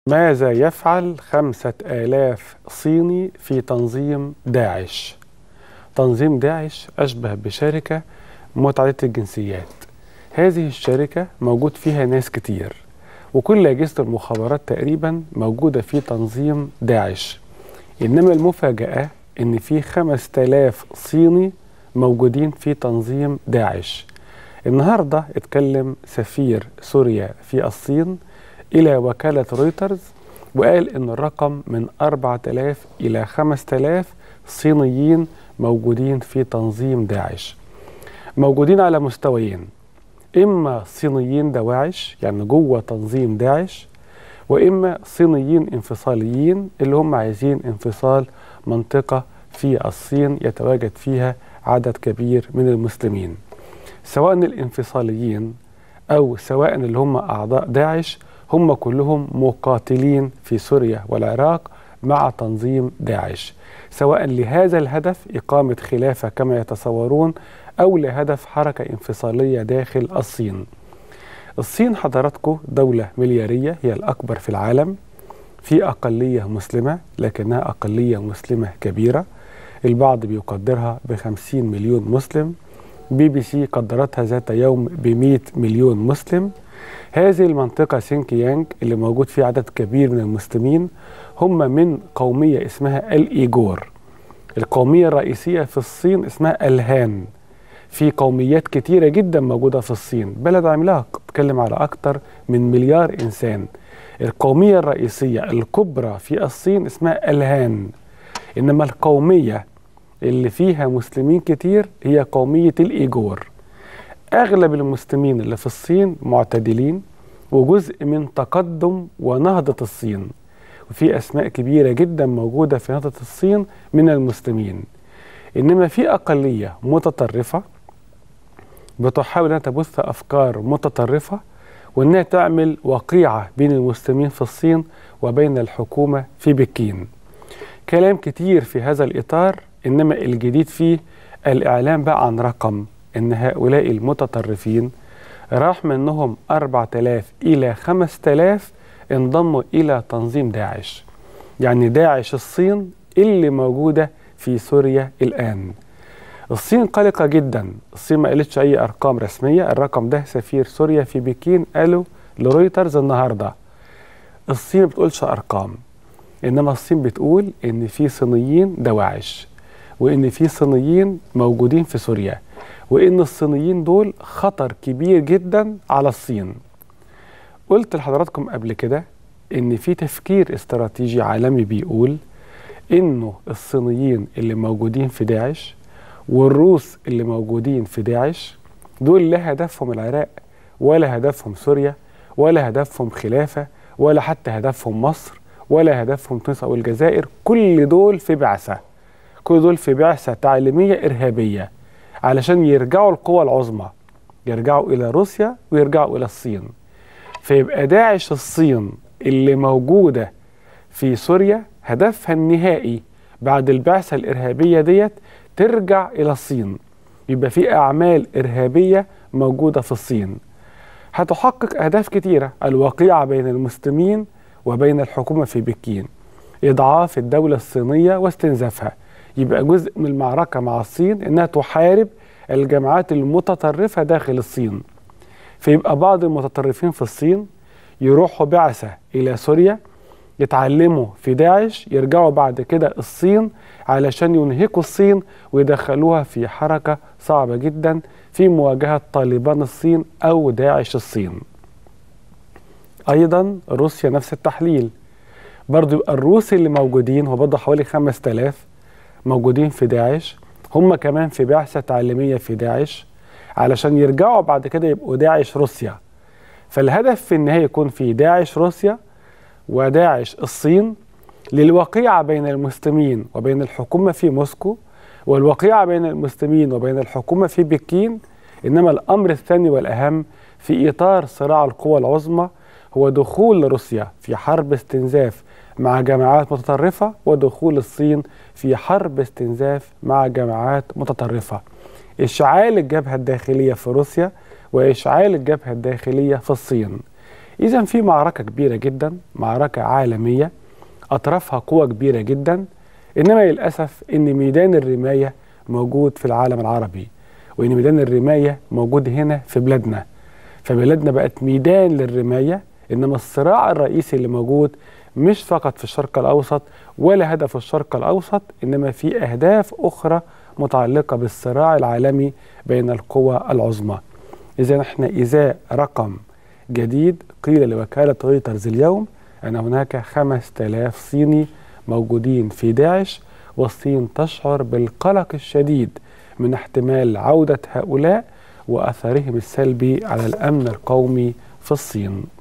ماذا يفعل خمسة آلاف صيني في تنظيم داعش؟ تنظيم داعش أشبه بشركة متعددة الجنسيات هذه الشركة موجود فيها ناس كتير وكل أجهزة المخابرات تقريبا موجودة في تنظيم داعش إنما المفاجأة إن في خمس آلاف صيني موجودين في تنظيم داعش النهاردة اتكلم سفير سوريا في الصين إلى وكالة رويترز وقال إن الرقم من 4000 إلى 5000 صينيين موجودين في تنظيم داعش موجودين على مستويين إما صينيين دواعش يعني جوه تنظيم داعش وإما صينيين انفصاليين اللي هم عايزين انفصال منطقة في الصين يتواجد فيها عدد كبير من المسلمين سواء الانفصاليين أو سواء اللي هم أعضاء داعش هم كلهم مقاتلين في سوريا والعراق مع تنظيم داعش سواء لهذا الهدف إقامة خلافة كما يتصورون أو لهدف حركة انفصالية داخل الصين الصين حضراتكم دولة مليارية هي الأكبر في العالم في أقلية مسلمة لكنها أقلية مسلمة كبيرة البعض بيقدرها بخمسين مليون مسلم بي بي سي قدرتها ذات يوم بمئة مليون مسلم هذه المنطقة سينكيانج اللي موجود فيها عدد كبير من المسلمين هم من قومية اسمها الإيجور القومية الرئيسية في الصين اسمها الهان في قوميات كتيرة جدا موجودة في الصين بلد عملاق بتكلم على أكتر من مليار إنسان القومية الرئيسية الكبرى في الصين اسمها الهان إنما القومية اللي فيها مسلمين كتير هي قومية الإيجور أغلب المسلمين اللي في الصين معتدلين وجزء من تقدم ونهضة الصين وفي أسماء كبيرة جدا موجودة في نهضة الصين من المسلمين إنما في أقلية متطرفة بتحاول أنها تبث أفكار متطرفة وأنها تعمل وقيعة بين المسلمين في الصين وبين الحكومة في بكين كلام كتير في هذا الإطار إنما الجديد فيه الإعلام بقى عن رقم إن هؤلاء المتطرفين راح منهم 4000 إلى 5000 انضموا إلى تنظيم داعش يعني داعش الصين اللي موجودة في سوريا الآن الصين قلقة جدا الصين ما قالتش أي أرقام رسمية الرقم ده سفير سوريا في بكين قالوا لرويترز النهاردة الصين ما بتقولش أرقام إنما الصين بتقول إن في صينيين دواعش وإن في صينيين موجودين في سوريا وإن الصينيين دول خطر كبير جدا على الصين قلت لحضراتكم قبل كده إن في تفكير استراتيجي عالمي بيقول إنه الصينيين اللي موجودين في داعش والروس اللي موجودين في داعش دول لا هدفهم العراق ولا هدفهم سوريا ولا هدفهم خلافة ولا حتى هدفهم مصر ولا هدفهم تونس أو الجزائر كل دول في بعثة كل دول في بعثة تعليمية إرهابية علشان يرجعوا القوى العظمى يرجعوا إلى روسيا ويرجعوا إلى الصين فيبقى داعش الصين اللي موجودة في سوريا هدفها النهائي بعد البعثة الإرهابية ديت ترجع إلى الصين يبقى في أعمال إرهابية موجودة في الصين هتحقق أهداف كتيرة الوقيعة بين المسلمين وبين الحكومة في بكين إضعاف الدولة الصينية واستنزافها يبقى جزء من المعركة مع الصين إنها تحارب الجماعات المتطرفة داخل الصين فيبقى بعض المتطرفين في الصين يروحوا بعثة إلى سوريا يتعلموا في داعش يرجعوا بعد كده الصين علشان ينهكوا الصين ويدخلوها في حركة صعبة جدا في مواجهة طالبان الصين أو داعش الصين أيضا روسيا نفس التحليل برضو يبقى الروس اللي موجودين هو برضو حوالي 5000 موجودين في داعش هم كمان في بعثة تعليمية في داعش علشان يرجعوا بعد كده يبقوا داعش روسيا فالهدف في النهاية يكون في داعش روسيا وداعش الصين للوقيعة بين المسلمين وبين الحكومة في موسكو والوقيعة بين المسلمين وبين الحكومة في بكين إنما الأمر الثاني والأهم في إطار صراع القوى العظمى هو دخول روسيا في حرب استنزاف مع جماعات متطرفة ودخول الصين في حرب استنزاف مع جماعات متطرفة إشعال الجبهة الداخلية في روسيا وإشعال الجبهة الداخلية في الصين إذا في معركة كبيرة جدا معركة عالمية أطرافها قوة كبيرة جدا إنما للأسف إن ميدان الرماية موجود في العالم العربي وإن ميدان الرماية موجود هنا في بلادنا فبلادنا بقت ميدان للرماية إنما الصراع الرئيسي اللي موجود مش فقط في الشرق الأوسط ولا هدف الشرق الأوسط إنما في أهداف أخرى متعلقة بالصراع العالمي بين القوى العظمى إذا احنا إزاء رقم جديد قيل لوكالة رويترز اليوم أن هناك 5000 صيني موجودين في داعش والصين تشعر بالقلق الشديد من احتمال عودة هؤلاء وأثرهم السلبي على الأمن القومي في الصين